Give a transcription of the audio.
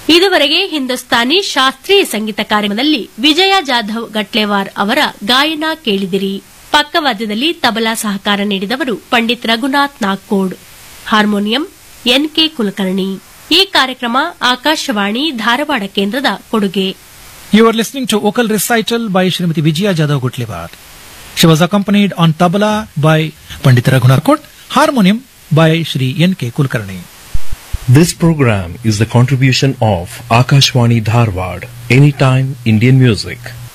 ಇದುವರೆಗೆ ಹಿಂದೂಸ್ತಾನಿ ಶಾಸ್ತ್ರೀಯ ಸಂಗೀತ ಕಾರ್ಯಕ್ರಮದಲ್ಲಿ ವಿಜಯ ಜಾಧವ್ ಗಟ್ಲೆವಾರ್ ಅವರ ಗಾಯನ ಕೇಳಿದಿರಿ ಪಕ್ಕವಾದ್ಯದಲ್ಲಿ ತಬಲಾ ಸಹಕಾರ ನೀಡಿದವರು ಪಂಡಿತ್ ರಘುನಾಥ್ ನಾಗ್ಕೋಡ್ ಹಾರ್ಮೋನಿಯಂ ಎನ್ಕೆ ಕುಲಕರ್ಣಿ ಈ ಕಾರ್ಯಕ್ರಮ ಆಕಾಶವಾಣಿ ಧಾರವಾಡ ಕೇಂದ್ರದ ಕೊಡುಗೆ You are listening to vocal recital by Srimati Vijaya Jadhav Gutlevar. She was accompanied on tabla by Pandit Raghunath Kot, harmonium by Shri N.K. Kulkarni. This program is the contribution of Akashwani Dharwad, Anytime Indian Music.